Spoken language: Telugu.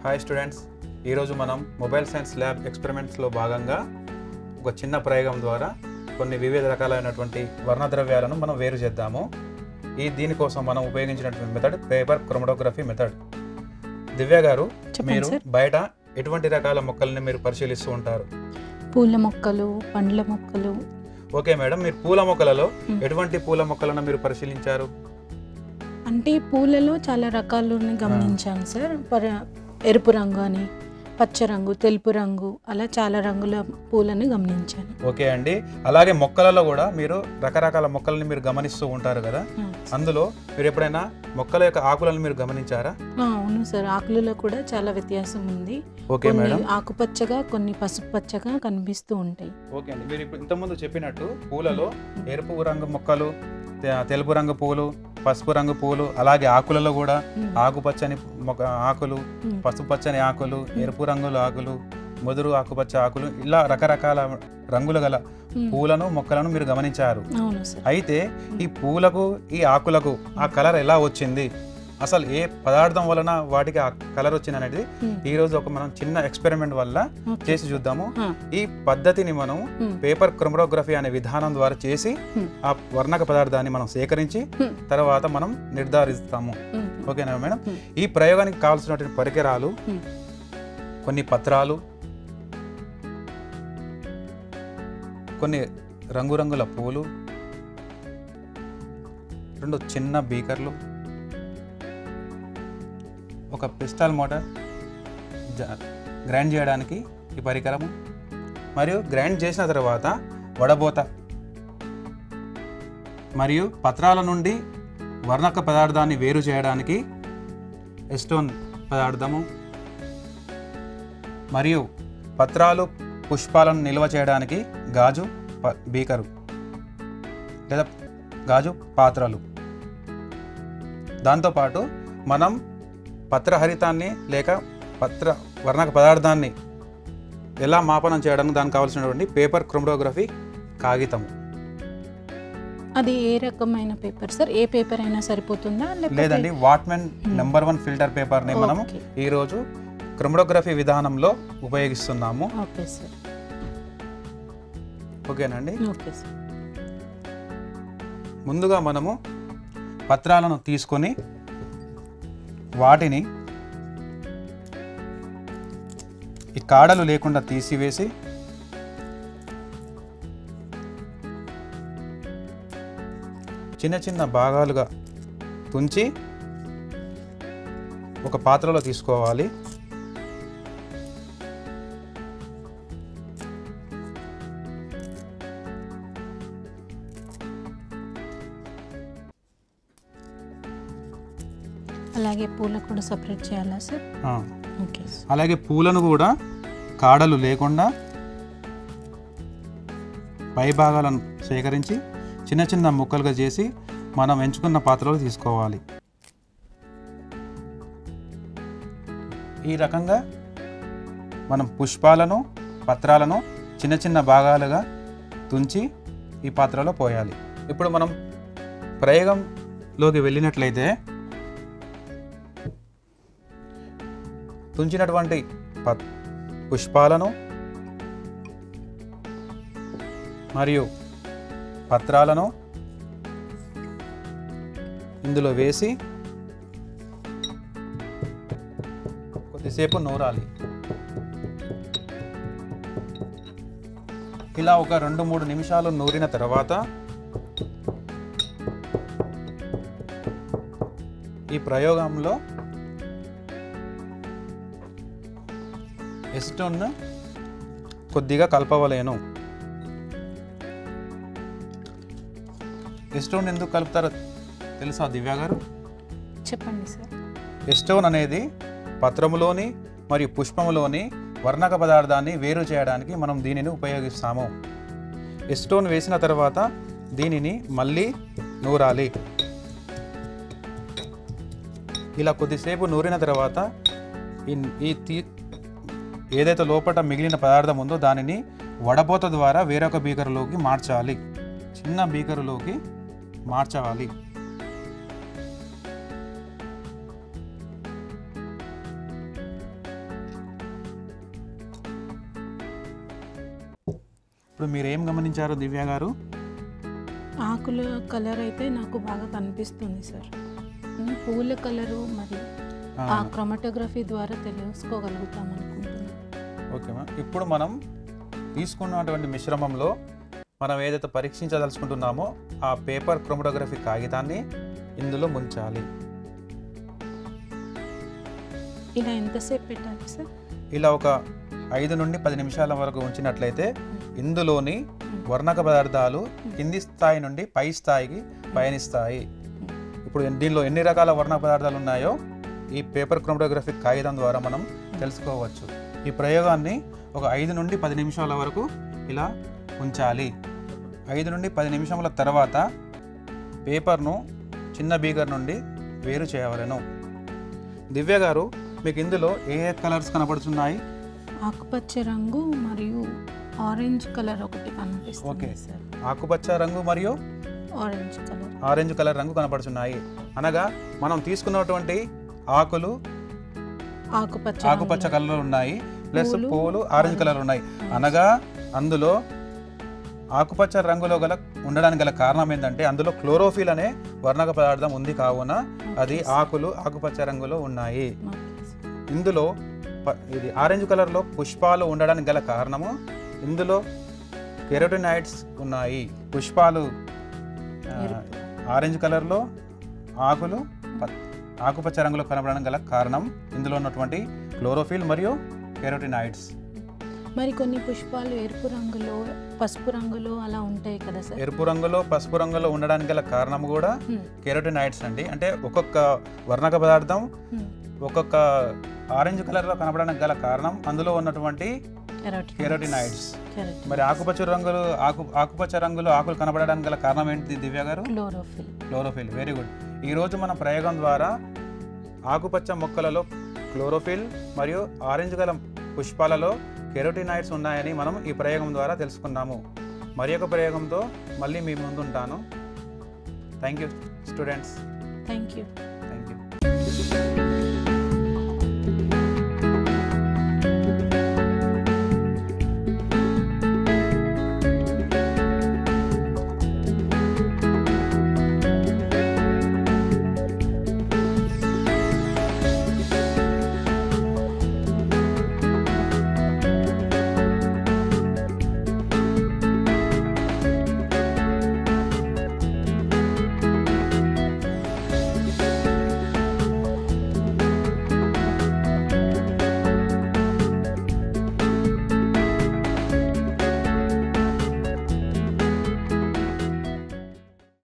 హాయ్ స్టూడెంట్స్ ఈరోజు మనం మొబైల్ సైన్స్ ల్యాబ్ ఎక్స్పెరిమెంట్స్లో భాగంగా ఒక చిన్న ప్రయోగం ద్వారా కొన్ని వివిధ రకాలైనటువంటి వర్ణద్రవ్యాలను మనం వేరు చేద్దాము ఈ దీనికోసం మనం ఉపయోగించినటువంటి method paper chromatography method Divya గారు చెప్పండి మీరు సార్. బయట ఎటువంటి రకాల మొక్కల్ని మీరు పరిశీలిస్తూ ఉంటారు పూల మొక్కలు పండ్ల మొక్కలు ఓకే మేడం మీరు పూల మొక్కలలో Hmm. ఎటువంటి పూల మొక్కలను మీరు పరిశీలించారు అంటే పూలలో చాలా రకాలను గమనించాను సార్ పర ఎరుపు రంగు అని పచ్చ రంగు తెలుపు రంగు అలా చాలా రంగుల పూలను గమనించాను ఓకే అండి అలాగే మొక్కలలో కూడా మీరు రకరకాల మొక్కల్ని మీరు గమనిస్తూ ఉంటారు కదా ఆ, అందులో మీరు ఎప్పుడైనా మొక్కల యొక్క ఆకులను మీరు గమనించారా ఆ, అవును సార్ ఆకులలో కూడా చాలా వ్యత్యాసం ఉంది ఓకే కొన్ని మేడం ఆకుపచ్చగా కొన్ని పసుపు పచ్చగా కనిపిస్తూ ఉంటాయి ఓకే అండి మీరు ఇప్పుడు ఇంతకుముందు చెప్పినట్టు పూలలో ఎరుపు రంగు మొక్కలు తె- తెలుపు రంగు పూలు పసుపు రంగు పూలు అలాగే ఆకులలో కూడా ఉమ్, ఆకుపచ్చని మొక్క ఆకులు ఉమ్, పసుపచ్చని ఆకులు ఎరుపు రంగుల ఆకులు ముదురు ఆకుపచ్చ ఆకులు ఇలా రకరకాల రంగులు గల ఉమ్, పూలను మొక్కలను మీరు గమనించారు అవును సార్ అయితే ఈ పూలకు ఈ ఆకులకు ఆ కలర్ ఎలా వచ్చింది అసలు ఏ పదార్థం వలన వాటికి ఆ కలర్ వచ్చింది అనేది ఉమ్, ఈ రోజు ఒక మనం చిన్న ఎక్స్పెరిమెంట్ వల్ల ఓకే. చేసి చూద్దాము ఆ, ఈ పద్ధతిని మనం ఉమ్, పేపర్ క్రోమటోగ్రఫీ అనే విధానం ద్వారా చేసి Hmm. ఆ వర్ణక పదార్థాన్ని మనం సేకరించి Hmm. తర్వాత మనం నిర్ధారిస్తాము ఉమ్, ఓకేనా మేడం Hmm. ఈ ప్రయోగానికి కావాల్సినటువంటి పరికరాలు Hmm. కొన్ని పత్రాలు కొన్ని రంగురంగుల పూలు రెండు చిన్న బీకర్లు ఒక పిస్టల్ మోటార్ జ- గ్రైండ్ చేయడానికి ఈ పరికరము మరియు గ్రైండ్ చేసిన తర్వాత వడబోత మరియు పత్రాల నుండి వర్ణక పదార్థాన్ని వేరు చేయడానికి ఎస్టోన్ పదార్థము మరియు పత్రాలు పుష్పాలను నిల్వ చేయడానికి గాజు ప- బీకరు లేదా గాజు పాత్రలు దాంతోపాటు మనం పత్రహరితాన్ని లేక పత్ర వర్ణక పదార్థాన్ని ఎలా మాపనం చేయడానికి దానికి కావాల్సినటువంటి పేపర్ క్రోమటోగ్రఫీ కాగితము అది ఏ రకమైన పేపర్ సార్ ఏ పేపర్ అయినా సరిపోతుందా లేకపోతే- లేదండి వాట్మెన్ నెంబర్ వన్ ఫిల్టర్ పేపర్ని మనము ఓకే. ఈరోజు క్రోమటోగ్రఫీ విధానంలో ఉపయోగిస్తున్నాము ఓకే సార్ ఓకేనండి ఓకే సార్ ముందుగా మనము పత్రాలను తీసుకొని వాటిని ఈ కాడలు లేకుండా తీసివేసి చిన్న చిన్న భాగాలుగా తుంచి ఒక పాత్రలో తీసుకోవాలి అలాగే పూలు కూడా సపరేట్ చేయాలా సార్ ఆ. ఓకే సార్ అలాగే పూలను కూడా కాడలు లేకుండా పై భాగాలను సేకరించి చిన్న చిన్న ముక్కలుగా చేసి మనం ఎంచుకున్న పాత్రలో తీసుకోవాలి ఈ రకంగా మనం పుష్పాలను పత్రాలను చిన్న చిన్న భాగాలుగా తుంచి ఈ పాత్రలో పోయాలి ఇప్పుడు మనం ప్రయోగంలోకి వెళ్ళినట్లయితే తుంచినటువంటి ప- పుష్పాలను మరియు పత్రాలను ఇందులో వేసి కొద్దిసేపు నూరాలి ఇలా ఒక రెండు మూడు నిమిషాలు నూరిన తర్వాత ఈ ప్రయోగంలో ఎసిటోన్ను కొద్దిగా కలపవలేను ఎస్టోన్ ఎందుకు కలుపుతారో తెలుసా దివ్య గారు చెప్పండి సార్ ఎస్టోన్ అనేది పత్రములోని మరియు పుష్పములోని వర్ణక పదార్థాన్ని వేరు చేయడానికి మనం దీనిని ఉపయోగిస్తాము ఎస్టోన్ వేసిన తర్వాత దీనిని మళ్ళీ నూరాలి ఇలా కొద్దిసేపు నూరిన తర్వాత ఈ ఈ తీ ఏదైతే లోపల మిగిలిన పదార్థం ఉందో దానిని వడపోత ద్వారా వేరొక బీకరులోకి మార్చాలి చిన్న బీకరులోకి మార్చాలి ఇప్పుడు మీరు ఏం గమనించారు దివ్య గారు ఆకుల కలర్ అయితే నాకు బాగా కనిపిస్తుంది సార్ ఉమ్, పూల కలరు మరి ఆ, ఆ క్రొమటోగ్రఫీ ద్వారా తెలుసుకోగలుగుతాం అనుకుంటున్నాను ఓకేమా ఇప్పుడు మనం తీసుకున్నటువంటి మిశ్రమంలో మనం ఏదైతే పరీక్షించదలుచుకుంటున్నామో ఆ పేపర్ క్రోమటోగ్రఫీ కాగితాన్ని ఇందులో ముంచాలి ఇలా ఎంతసేపు పెట్టాలి సార్ ఇలా ఒక ఐదు నుండి పది నిమిషాల వరకు ఉంచినట్లయితే ఇందులోని వర్ణక పదార్థాలు కింది స్థాయి నుండి పై స్థాయికి పయనిస్తాయి ఇప్పుడు దీనిలో ఎన్ని రకాల వర్ణ పదార్థాలు ఉన్నాయో ఈ పేపర్ క్రోమటోగ్రఫిక్ కాగితం ద్వారా మనం తెలుసుకోవచ్చు ఈ ప్రయోగాన్ని ఒక ఐదు నుండి పది నిమిషాల వరకు ఇలా ఉంచాలి ఐదు నుండి పది నిమిషముల తర్వాత పేపర్ను చిన్న బీగర్ నుండి వేరు చేయవలెను దివ్య గారు మీకు ఇందులో ఏ ఏ కలర్స్ కనపడుతున్నాయి ఆకుపచ్చ రంగు మరియు ఆరెంజ్ కలర్ ఒకటి ఓకే. కనిపిస్తుంది సార్ ఆకుపచ్చ రంగు మరియు ఆరెంజ్ కలర్ ఆరెంజ్ కలర్ రంగు కనపడుతున్నాయి అనగా మనం తీసుకున్నటువంటి ఆకులు ఆకుపచ్చ ఆకుపచ్చ రంగులో. కలర్ ఉన్నాయి ప్లస్ పూలు పువ్వులు ఆరెంజ్ కలర్ ఉన్నాయి అనగా అందులో ఆకుపచ్చ రంగులో గల ఉండడానికి గల కారణం ఏంటంటే అందులో క్లోరోఫిల్ అనే వర్ణక పదార్థం ఉంది కావున అది ఓకే సార్. ఆకులు ఆకుపచ్చ రంగులో ఉన్నాయి ఓకే సార్. ఇందులో ప- ఇది ఆరెంజ్ కలర్లో పుష్పాలు ఉండడానికి గల కారణము ఇందులో కెరోటినైడ్స్ ఉన్నాయి పుష్పాలు ఆ, ఎరుపు. ఆరెంజ్ కలర్లో ఆకులు ప- ఆకుపచ్చ రంగులో కనబడడానికి గల కారణం ఇందులో ఉన్నటువంటి క్లోరోఫిల్ మరియు కెరోటినైడ్స్ మరి కొన్ని పుష్పాలు ఎరుపు రంగులో పసుపు రంగులో అలా ఉంటాయి కదా సార్ ఎరుపు రంగులో పసుపు రంగులో ఉండడానికి గల కారణం కూడా హ్మ్. కెరోటినైడ్స్ అండి అంటే ఒక్కొక్క వర్ణక పదార్థం హ్మ్. ఒక్కొక్క ఆరెంజ్ కలర్లో కనబడడానికి గల కారణం అందులో ఉన్నటువంటి కెరోటినాయిడ్స్. కెరోటినైడ్స్ కెరోటినాయిడ్స్. మరి ఆకుపచ్చ రంగులు ఆకు ఆకుపచ్చ రంగులో ఆకులు కనబడడానికి గల కారణం ఏంటి దివ్య గారు క్లోరోఫిల్ క్లోరోఫిల్ వెరీ గుడ్ ఈరోజు మన ప్రయోగం ద్వారా ఆకుపచ్చ మొక్కలలో క్లోరోఫిల్ మరియు ఆరెంజ్ గల పుష్పాలలో కెరోటినాయిడ్స్ ఉన్నాయని మనం ఈ ప్రయోగం ద్వారా తెలుసుకున్నాము మరి ఒక ప్రయోగంతో మళ్ళీ మీ ముందుంటాను thank you students thank you thank you